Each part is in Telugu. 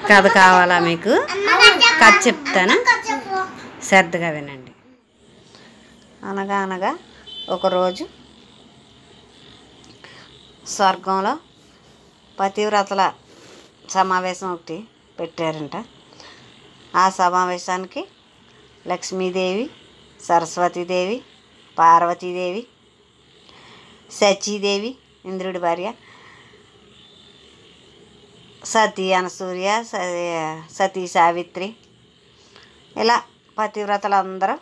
కథ కావాలా మీకు కథ చెప్తాను శ్రద్ధగా వినండి అనగా అనగా ఒకరోజు స్వర్గంలో పతివ్రతల సమావేశం ఒకటి పెట్టారంట ఆ సమావేశానికి లక్ష్మీదేవి సరస్వతీదేవి పార్వతీదేవి సచీదేవి ఇంద్రుడి భార్య సతీ అనసూయ స- సతీ సావిత్రి ఇలా పతివ్రతలు అందరూ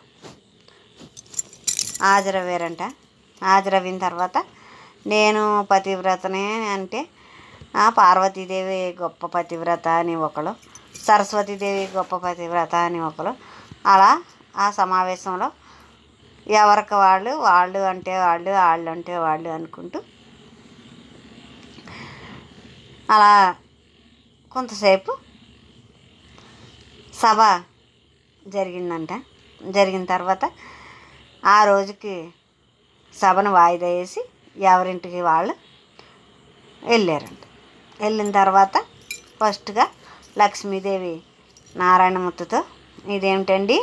హాజరయ్యారంట హాజరవిన తర్వాత నేను పతివ్రతనే అంటే ఆ పార్వతీదేవి గొప్ప పతివ్రత అని ఒకరు సరస్వతీదేవి గొప్ప పతివ్రత అని ఒకరు అలా ఆ సమావేశంలో ఎవరికి వాళ్ళు వాళ్ళు అంటే వాళ్ళు వాళ్ళు అంటే వాళ్ళు అనుకుంటూ అలా కొంతసేపు సభ జరిగిందంట జరిగిన తర్వాత ఆ రోజుకి సభను వాయిదా వేసి ఎవరింటికి వాళ్ళు వెళ్ళారంట వెళ్ళిన తర్వాత ఫస్ట్గా లక్ష్మీదేవి నారాయణమూర్తితో ఇదేమిటండి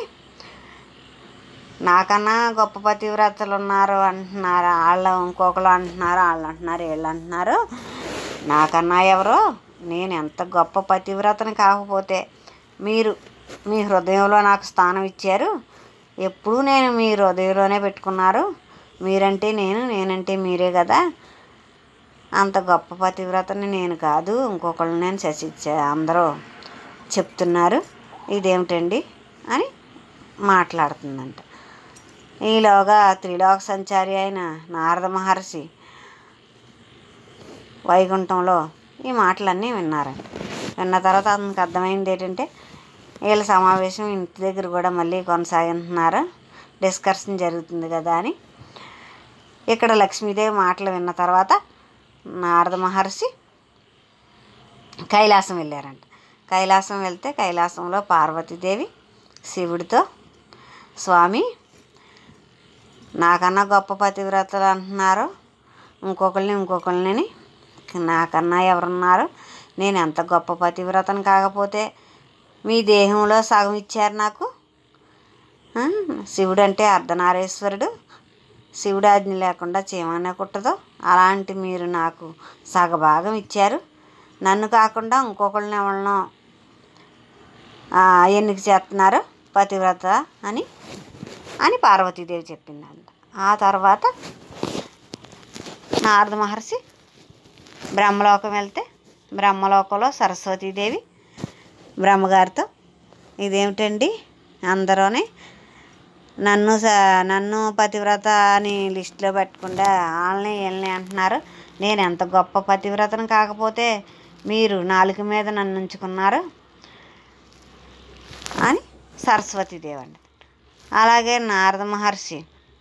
నాకన్నా గొప్ప పతివ్రతలు ఉన్నారు అంటున్నారు వాళ్ళు ఇంకొకరు అంటున్నారు వాళ్ళు అంటున్నారు వీళ్ళు అంటున్నారు నాకన్నా ఎవరో నేను ఎంత గొప్ప పతివ్రతని కాకపోతే మీరు మీ హృదయంలో నాకు స్థానం ఇచ్చారు ఎప్పుడూ నేను మీ హృదయంలోనే పెట్టుకున్నారు మీరంటే నేను నేనంటే మీరే కదా అంత గొప్ప పతివ్రతని నేను కాదు ఇంకొకళ్ళు నేను శశిచ్చా అందరూ చెప్తున్నారు ఇదేమిటండి అని మాట్లాడుతుందంట ఈలోగా త్రిలోక సంచారి అయిన నారద మహర్షి వైకుంఠంలో ఈ మాటలన్నీ విన్నారంట విన్న తర్వాత అతనికి అర్థమైంది ఏంటంటే వీళ్ళ సమావేశం ఇంటి దగ్గర కూడా మళ్ళీ కొనసాగుతున్నారు డిస్కషన్ జరుగుతుంది కదా అని ఇక్కడ లక్ష్మీదేవి మాటలు విన్న తర్వాత నారద మహర్షి కైలాసం వెళ్ళారంట కైలాసం వెళ్తే కైలాసంలో పార్వతీదేవి శివుడితో స్వామి నాకన్నా గొప్ప పతివ్రతలు అంటున్నారు ఇంకొకరిని ఇంకొకరిని నాకన్నా ఎవరున్నారు నేను ఎంత గొప్ప పతివ్రతను కాకపోతే మీ దేహంలో సగం ఇచ్చారు నాకు ఆ, శివుడు అంటే అర్ధనారీశ్వరుడు శివుడు ఆజ్ఞ లేకుండా చేయమనే కుట్టదు అలాంటి మీరు నాకు సగభాగం ఇచ్చారు నన్ను కాకుండా ఇంకొకళ్ళని ఎవరినో ఆ, ఎన్నిక చేస్తున్నారు పతివ్రత అని అని పార్వతీదేవి చెప్పిందంట ఆ తర్వాత నారద మహర్షి బ్రహ్మలోకం వెళ్తే బ్రహ్మలోకంలో సరస్వతీదేవి బ్రహ్మగారితో ఇదేమిటండి అందరూనే నన్ను స నన్ను పతివ్రత అని లిస్టులో పెట్టకుండా వాళ్ళని వీళ్ళని అంటున్నారు నేను ఎంత గొప్ప పతివ్రతను కాకపోతే మీరు నాలుక మీద నన్ను ఉంచుకున్నారు అని సరస్వతీదేవి అండి అలాగే నారద మహర్షి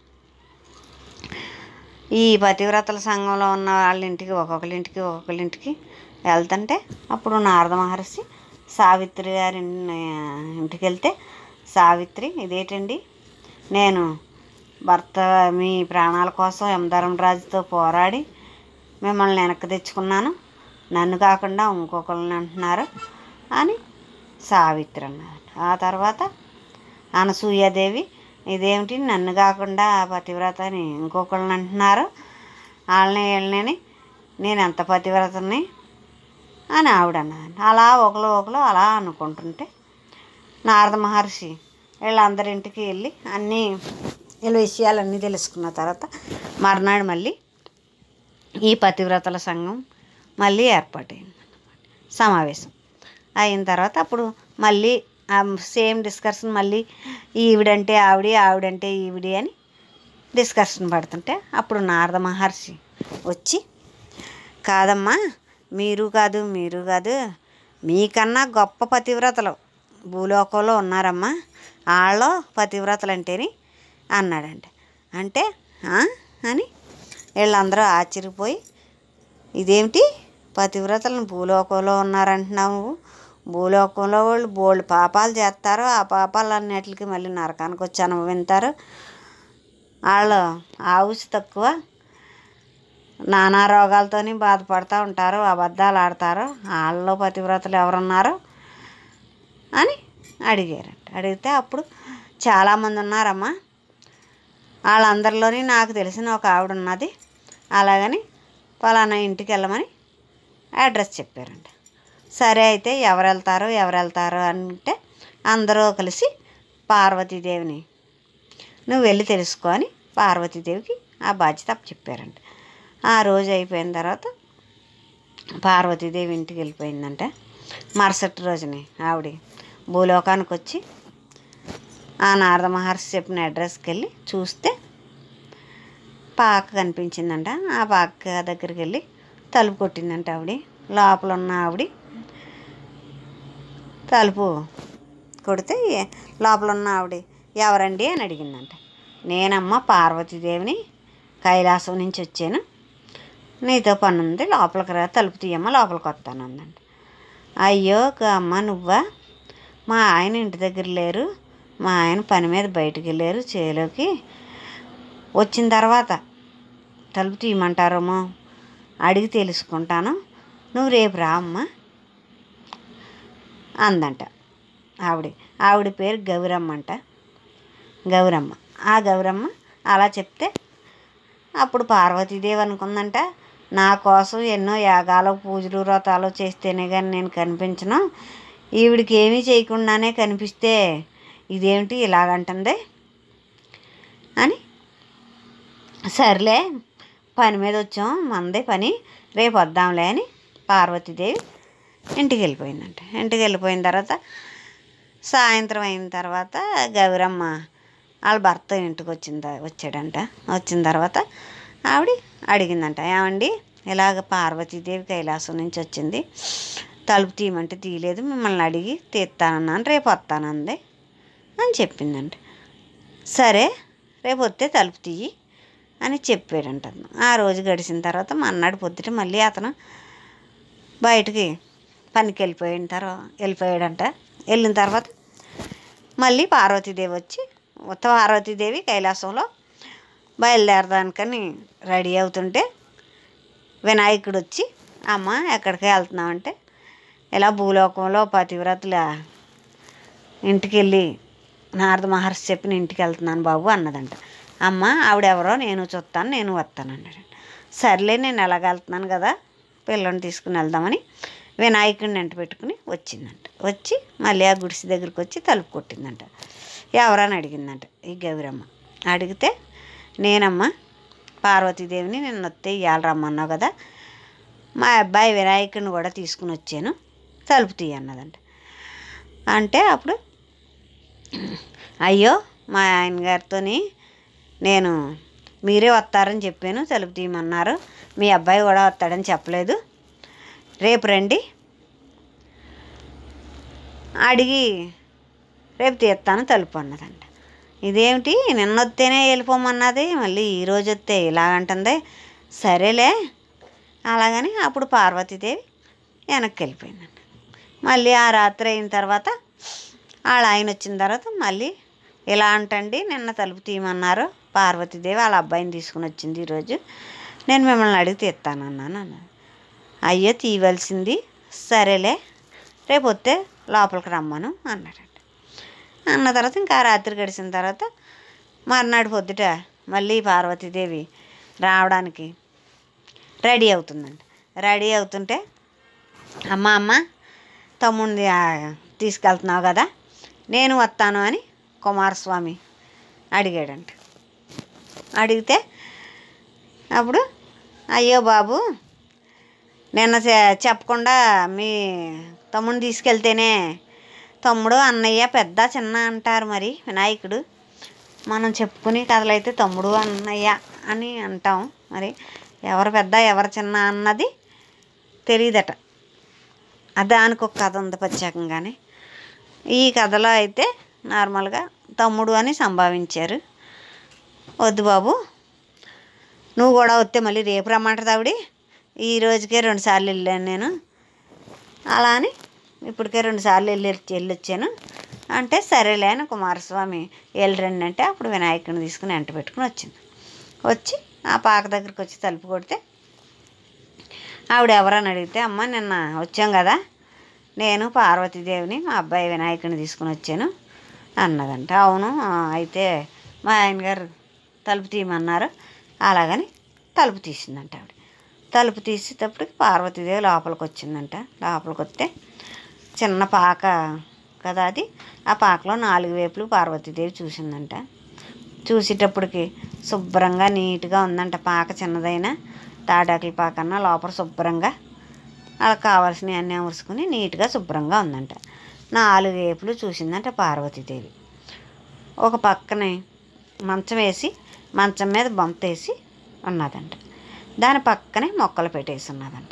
ఈ పతివ్రతల సంఘంలో ఉన్న వాళ్ళ ఇంటికి ఒక్కొక్కరి ఇంటికి ఒక్కొక్కరి ఇంటికి వెళ్తుంటే అప్పుడు నారద మహర్షి సావిత్రి గారి ఇన్- ఇంటికి వెళ్తే సావిత్రి ఇదేంటండి నేను భర్త మీ ప్రాణాల కోసం యమధర్మరాజుతో పోరాడి మిమ్మల్ని వెనక్కి తెచ్చుకున్నాను నన్ను కాకుండా ఇంకొకరిని అంటున్నారు అని సావిత్రి అన్నారు ఆ తర్వాత అనసూయాదేవి ఇదేమిటి నన్ను కాకుండా పతివ్రత అని ఇంకొకళ్ళని అంటున్నారు వాళ్ళని వీళ్ళని నేను ఎంత పతివ్రతని అని ఆవిడ అన్నది అలా ఒకరు ఒకరు అలా అనుకుంటుంటే నారద మహర్షి వీళ్ళందరింటికి వెళ్ళి అన్నీ వీళ్ళ విషయాలన్నీ తెలుసుకున్న తర్వాత మర్నాడు మళ్ళీ ఈ పతివ్రతల సంఘం మళ్ళీ ఏర్పాటైంది సమావేశం అయిన తర్వాత అప్పుడు మళ్ళీ సేమ్ డిస్కషన్ మళ్ళీ ఈవిడంటే ఆవిడ ఆవిడంటే ఈవిడి అని డిస్కషన్ పడుతుంటే అప్పుడు నారద మహర్షి వచ్చి కాదమ్మా మీరు కాదు మీరు కాదు మీకన్నా గొప్ప పతివ్రతలు భూలోకంలో ఉన్నారమ్మా వాళ్ళు పతివ్రతలు అంటేని అన్నాడంట అంటే "ఆ?" అని వీళ్ళందరూ ఆశ్చర్యపోయి ఇదేమిటి పతివ్రతలను భూలోకంలో ఉన్నారంటున్నావు భూలోకంలో వాళ్ళు బోళ్ళు పాపాలు చేస్తారు ఆ పాపాలన్నిటికి మళ్ళీ నరకానికి వచ్చి అనుభవింతారు వాళ్ళు ఆవుసి తక్కువ నానా రోగాలతోని బాధపడుతూ ఉంటారు అబద్ధాలు ఆడతారు వాళ్ళలో పతివ్రతలు ఎవరున్నారు అని అడిగారంట అడిగితే అప్పుడు చాలామంది ఉన్నారమ్మా వాళ్ళందరిలోని నాకు తెలిసిన ఒక ఆవిడ ఉన్నది అలాగని పలానా ఇంటికి వెళ్ళమని అడ్రస్ చెప్పారంట సరే అయితే ఎవరు వెళ్తారో ఎవరు వెళ్తారో అంటే అందరూ కలిసి పార్వతీదేవిని నువ్వు వెళ్ళి తెలుసుకో అని పార్వతీదేవికి ఆ బాధ్యత చెప్పారంట ఆ రోజు అయిపోయిన తర్వాత పార్వతీదేవి ఇంటికి వెళ్ళిపోయిందంట మరుసటి రోజుని ఆవిడ భూలోకానికి వచ్చి ఆ నారద మహర్షి చెప్పిన అడ్రస్కి వెళ్ళి చూస్తే పాక కనిపించిందంట ఆ పాక దగ్గరికి వెళ్ళి తలుపు కొట్టిందంట ఆవిడ లోపల ఉన్న ఆవిడ తలుపు కొడితే ఏ- లోపల ఉన్న ఆవిడ ఎవరండి అని అడిగిందంట నేనమ్మ పార్వతీదేవిని కైలాసం నుంచి వచ్చాను నీతో పని ఉంది లోపలికి రా తలుపు తీయమ్మ లోపలికి వస్తాను అందంట అయ్యో క- అమ్మ నువ్వా మా ఆయన ఇంటి దగ్గర లేరు మా ఆయన పని మీద బయటికి వెళ్ళారు చేలోకి వచ్చిన తర్వాత తలుపు తీయమంటారేమో అడిగి తెలుసుకుంటాను నువ్వు రేపు రా అమ్మ అందంట ఆవిడ ఆవిడ పేరు గౌరమ్మ అంట గౌరమ్మ ఆ గౌరమ్మ అలా చెప్తే అప్పుడు పార్వతీదేవి అనుకుందంట నా కోసం ఎన్నో యాగాలు పూజలు వ్రతాలు చేస్తేనే కానీ నేను కనిపించను ఈవిడికి ఏమీ చేయకుండానే కనిపిస్తే ఇదేమిటి ఇలాగంటుంది అని సర్లే పని మీద వచ్చాం మందే పని రేపు వద్దాంలే అని పార్వతీదేవి ఇంటికి వెళ్ళిపోయిందంట ఇంటికి వెళ్ళిపోయిన తర్వాత సాయంత్రం అయిన తర్వాత గౌరమ్మ వాళ్ళ భర్త ఇంటికి వచ్చింద వచ్చాడంట వచ్చిన తర్వాత ఆవిడ అడిగిందంట ఏమండి ఇలాగ పార్వతీదేవి కైలాసం నుంచి వచ్చింది తలుపు తీయమంటే తీయలేదు మిమ్మల్ని అడిగి తీస్తానన్నాను రేపు వస్తానంది అని చెప్పిందంట సరే రేపు వస్తే తలుపు తీయి అని చెప్పాడంట అతను. ఆ రోజు గడిచిన తర్వాత మన్నాడు పొద్దుట మళ్ళీ అతను బయటికి పనికి వెళ్ళిపోయిన తర్వాత వెళ్ళిపోయాడంట వెళ్ళిన తర్వాత మళ్ళీ పార్వతీదేవి వచ్చి ఉత్త పార్వతీదేవి కైలాసంలో బయలుదేరడానికని రెడీ అవుతుంటే వినాయకుడు వచ్చి అమ్మ ఎక్కడికి వెళ్తున్నామంటే ఇలా భూలోకంలో పతివ్రతల ఇంటికి వెళ్ళి నారద మహర్షి చెప్పిన ఇంటికి వెళ్తున్నాను బాబు అన్నదంట అమ్మ ఆవిడెవరో నేను చూస్తాను నేను వస్తాను అన్నాడు సర్లే నేను ఎలాగ వెళ్తున్నాను కదా పిల్లని తీసుకుని వెళ్దామని వినాయకుడిని వెంట పెట్టుకుని వచ్చిందంట వచ్చి మళ్ళీ ఆ గుడిసె దగ్గరికి వచ్చి తలుపు కొట్టిందంట ఎవరని అడిగిందంట ఈ గౌరమ్మ అడిగితే నేనమ్మ పార్వతీదేవిని నిన్న వస్తే ఇవాళ రమ్మన్నావు కదా మా అబ్బాయి వినాయకుడిని కూడా తీసుకుని వచ్చాను తలుపు తీయ అన్నదంట అంటే అప్పుడు అయ్యో మా ఆయన గారితోని నేను మీరే వస్తారని చెప్పాను తలుపు తీయమన్నారు మీ అబ్బాయి కూడా వస్తాడని చెప్పలేదు రేపు రండి అడిగి రేపు తీస్తాను తలుపు అన్నదంట ఇదేమిటి నిన్న వస్తేనే వెళ్ళిపోమన్నది మళ్ళీ ఈ రోజు వస్తే ఇలాగంటుంది సరేలే అలాగని అప్పుడు పార్వతీదేవి వెనక్కి వెళ్ళిపోయిందంట మళ్ళీ ఆ రాత్రి అయిన తర్వాత వాళ్ళ ఆయన వచ్చిన తర్వాత మళ్ళీ ఇలా అంటండి నిన్న తలుపు తీయమన్నారు పార్వతీదేవి వాళ్ళ అబ్బాయిని తీసుకుని వచ్చింది ఈరోజు నేను మిమ్మల్ని అడిగి తీస్తానన్నాను అన్నది అయ్యో తీయవలసింది సరేలే రేపు వస్తే లోపలికి రమ్మను అన్నాడంట అన్న తర్వాత ఇంకా ఆ రాత్రి గడిచిన తర్వాత మర్నాడు పొద్దుట మళ్ళీ పార్వతీదేవి రావడానికి రెడీ అవుతుందండి రెడీ అవుతుంటే అమ్మ అమ్మ తమ్ముడిని ఆ, తీసుకెళ్తున్నావు కదా నేను వస్తాను అని కుమారస్వామి అడిగాడంట అడిగితే అప్పుడు అయ్యో బాబు నిన్న చె- చెప్పకుండా మీ తమ్ముడిని తీసుకెళ్తేనే తమ్ముడు అన్నయ్య పెద్ద చిన్న అంటారు మరి వినాయకుడు మనం చెప్పుకునే కథలైతే తమ్ముడు అన్నయ్య అని అంటాం మరి ఎవరు పెద్ద ఎవరు చిన్న అన్నది తెలియదట ఆ దానికి ఒక కథ ఉంది ప్రత్యేకంగానే ఈ కథలో అయితే నార్మల్గా తమ్ముడు అని సంభావించారు వద్దు బాబు నువ్వు కూడా వస్తే మళ్ళీ రేపు రమ్మంటుంది ఆవిడ ఈ రోజుకే రెండు సార్లు వెళ్ళాను నేను అలా అని ఇప్పటికే రెండు సార్లు వెళ్ళి వెళ్ళొచ్చాను అంటే సరేలే అని కుమారస్వామి వెళ్ళరండి అంటే అప్పుడు వినాయకుడిని తీసుకుని ఎంట పెట్టుకుని వచ్చింది వచ్చి ఆ పాక దగ్గరికి వచ్చి తలుపు కొడితే ఆవిడ ఎవరని అడిగితే అమ్మ నిన్న వచ్చాం కదా నేను పార్వతీదేవిని మా అబ్బాయి వినాయకుడిని తీసుకుని వచ్చాను అన్నదంట అవును ఆ, అయితే మా ఆయన గారు తలుపు తీయమన్నారు అలాగని తలుపు తీసిందంట ఆవిడ తలుపు తీసేటప్పటికి పార్వతీదేవి లోపలికి వచ్చిందంట లోపలికి వస్తే చిన్న పాక కదా అది ఆ పాకలో నాలుగు వైపులు పార్వతీదేవి చూసిందంట చూసేటప్పటికి శుభ్రంగా నీట్గా ఉందంట పాక చిన్నదైనా తాటాకుల పాక అన్న లోపల శుభ్రంగా వాళ్ళకి కావాల్సినవి అన్నీ అమర్చుకుని నీట్గా శుభ్రంగా ఉందంట నాలుగు వైపులు చూసిందంట పార్వతీదేవి ఒక పక్కనే మంచం వేసి మంచం మీద బొంత వేసి ఉన్నదంట దాని పక్కనే మొక్కలు పెట్టేసి ఉన్నదంట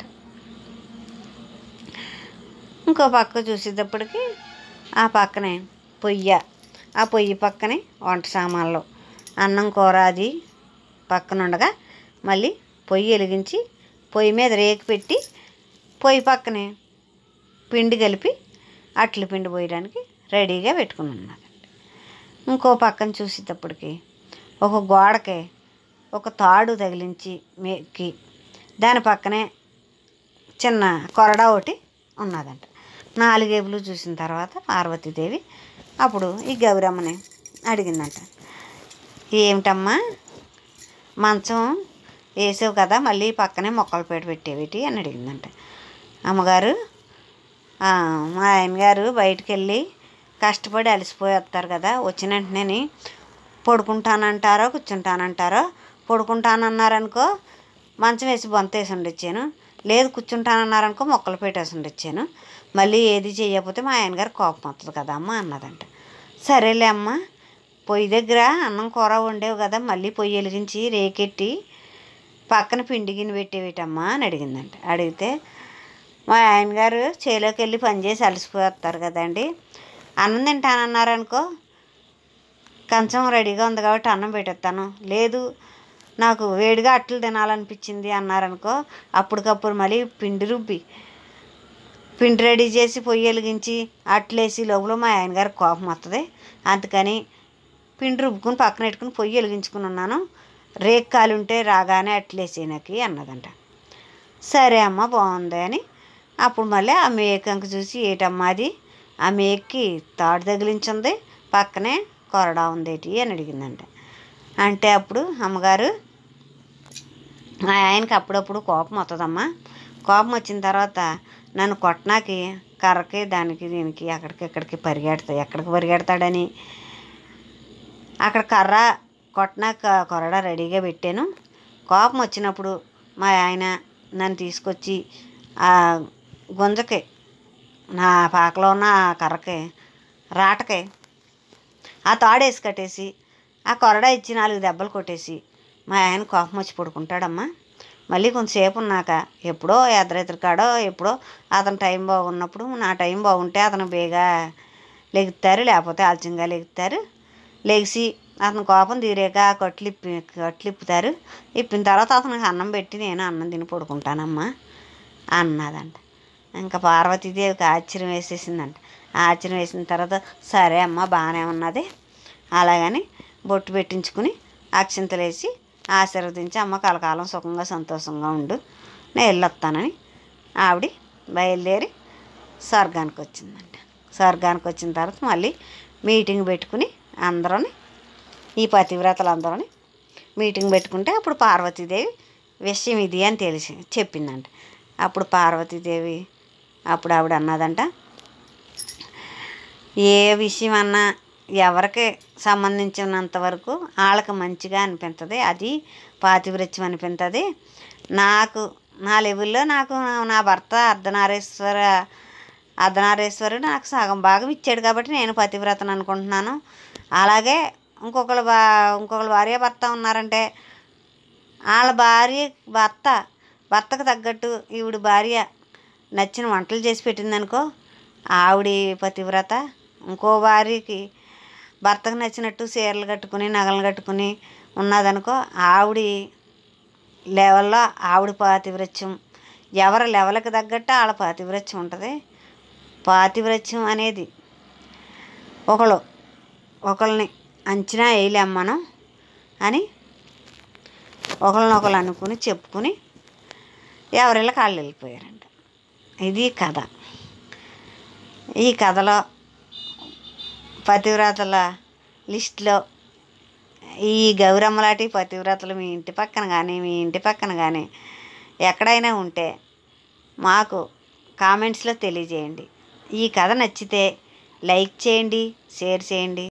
ఇంకో పక్క చూసేటప్పటికి ఆ పక్కనే పొయ్య ఆ పొయ్యి పక్కనే వంట సామాన్లు అన్నం కూర అది పక్కన ఉండగా మళ్ళీ పొయ్యి వెలిగించి పొయ్యి మీద రేకు పెట్టి పొయ్యి పక్కనే పిండి కలిపి అట్ల పిండి పోయడానికి రెడీగా పెట్టుకుని ఉన్నదండి ఇంకో పక్కన చూసేటప్పటికి ఒక గోడకి ఒక తాడు తగిలించి మెక్కి దాని పక్కనే చిన్న కొరడా ఒకటి ఉన్నదంట నాలుగేపులు చూసిన తర్వాత పార్వతీదేవి అప్పుడు ఈ గౌరమ్మని అడిగిందంట ఏమిటమ్మా మంచం వేసావు కదా మళ్ళీ పక్కనే మొక్కలు పెట్టి పెట్టేవిటి అని అడిగిందంట అమ్మగారు "ఆ, మా ఆయన గారు బయటికి వెళ్ళి కష్టపడి అలసిపోయి వస్తారు కదా వచ్చిన వెంటనే పడుకుంటానంటారో కూర్చుంటానంటారో పడుకుంటానన్నారనుకో మంచం వేసి బొంత వేసి ఉండొచ్చాను లేదు కూర్చుంటానన్నారనుకో మొక్కలు పెట్టేసి ఉండొచ్చాను మళ్ళీ ఏది చేయకపోతే మా ఆయన గారు కోపం వస్తుంది కదా అమ్మ అన్నదంట సరేలే అమ్మ పొయ్యి దగ్గర అన్నం కూర వండేవు కదా మళ్ళీ పొయ్యి వెలిగించి రేకెట్టి పక్కన పిండి గిన్నె పెట్టేవిటమ్మా అని అడిగిందంట అడిగితే మా ఆయన గారు చేలోకి వెళ్ళి పని చేసి అలసిపోతారు కదండి అన్నం తింటానన్నారనుకో కంచం రెడీగా ఉంది కాబట్టి అన్నం పెట్టేస్తాను లేదు నాకు వేడిగా అట్లు తినాలనిపించింది అన్నారనుకో అప్పటికప్పుడు మళ్ళీ పిండి రుబ్బి పిండి రెడీ చేసి పొయ్యి వెలిగించి అట్లేసి లోపల మా ఆయన గారికి కోపం వస్తుంది అందుకని పిండి రుబ్బుకుని పక్కన పెట్టుకుని పొయ్యి వెలిగించుకుని ఉన్నాను రేక్ కాలుంటే రాగానే అట్లేసి నాకు అన్నదంట సరే అమ్మ బాగుంది అని అప్పుడు మళ్ళీ ఆ మేకంక చూసి ఏటమ్మా అది ఆ మేక్కి తాడు తగిలించింది పక్కనే కొరడా ఉందేటి అని అడిగిందంట అంటే అప్పుడు అమ్మగారు మా ఆయనకి అప్పుడప్పుడు కోపం వస్తుందమ్మా కోపం వచ్చిన తర్వాత నన్ను కొట్టనాకి కర్రకి దానికి దీనికి అక్కడికి ఇక్కడికి పరిగెడతాయి ఎక్కడికి పరిగెడతాడని అక్కడ కర్ర కొట్టనాక కొరడ రెడీగా పెట్టాను కోపం వచ్చినప్పుడు మా ఆయన నన్ను తీసుకొచ్చి ఆ గుంజకి నా పాకలో ఉన్న ఆ కర్రకి రాటకి ఆ తాడేసి కట్టేసి ఆ కొరడ ఇచ్చి నాలుగు దెబ్బలు కొట్టేసి మా ఆయన కోపం వచ్చి పడుకుంటాడమ్మా మళ్ళీ కొంతసేపు ఉన్నాక ఎప్పుడో ఎదురెదురుకాడో ఎప్పుడో అతని టైం బాగున్నప్పుడు నా టైం బాగుంటే అతను బేగా లెగుతారు లేకపోతే ఆలస్యంగా లెగుతారు లెగిసి అతని కోపం తీరాక కట్లు ఇప్పి కట్లు ఇప్పుతారు ఇప్పిన తర్వాత అతనికి అన్నం పెట్టి నేను అన్నం తిని పడుకుంటానమ్మా అన్నదంట ఇంకా పార్వతీదేవికి ఆశ్చర్యం వేసేసిందంట ఆశ్చర్యం వేసిన తర్వాత సరే అమ్మ బాగానే ఉన్నది అలాగని బొట్టు పెట్టించుకుని అక్షింతలు వేసి ఆశీర్వదించి అమ్మ కలకాలం సుఖంగా సంతోషంగా ఉండు నేను వెళ్ళొస్తానని ఆవిడ బయలుదేరి స్వర్గానికి వచ్చిందంట స్వర్గానికి వచ్చిన తర్వాత మళ్ళీ మీటింగ్ పెట్టుకుని అందరూ ఈ పతివ్రతలు అందరూ మీటింగ్ పెట్టుకుంటే అప్పుడు పార్వతీదేవి విషయం ఇది అని తెలిసి చెప్పిందంట అప్పుడు పార్వతీదేవి అప్పుడు ఆవిడ అన్నదంట ఏ విషయం అన్నా ఎవరికి సంబంధించినంత వరకు వాళ్ళకి మంచిగా అనిపిస్తుంది అది పాతివ్రత్యం అనిపిస్తుంది నాకు నా లెవెల్లో నాకు నా భర్త అర్ధనారీశ్వర అర్ధనారీశ్వరుడు నాకు సగం భాగం ఇచ్చాడు కాబట్టి నేను పతివ్రతను అనుకుంటున్నాను అలాగే ఇంకొకరు బా ఇంకొకరు భార్య భర్త ఉన్నారంటే వాళ్ళ భార్య భర్త భర్తకు తగ్గట్టు ఈవిడ భార్య నచ్చిన వంటలు చేసి పెట్టిందనుకో ఆవిడ పతివ్రత ఇంకో భార్యకి భర్తకు నచ్చినట్టు చీరలు కట్టుకుని నగలు కట్టుకుని ఉన్నదనుకో ఆవిడ లెవెల్లో ఆవిడ పాతివ్రత్యం ఎవరి లెవెల్కి తగ్గట్టు వాళ్ళ పాతివ్రత్యం ఉంటుంది పాతివ్రత్యం అనేది ఒకళ్ళు ఒకళ్ళని అంచనా వేయలేం మనం అని ఒకళ్ళనొకళ్ళు అనుకుని చెప్పుకుని ఎవరిళ్ళ కాళ్ళు వెళ్ళిపోయారంట ఇది కథ ఈ కథలో పతివ్రతల లిస్ట్లో ఈ గౌరమ్మలాంటి పతివ్రతలు మీ ఇంటి పక్కన కానీ మీ ఇంటి పక్కన కానీ ఎక్కడైనా ఉంటే మాకు కామెంట్స్లో తెలియజేయండి ఈ కథ నచ్చితే లైక్ చేయండి షేర్ చేయండి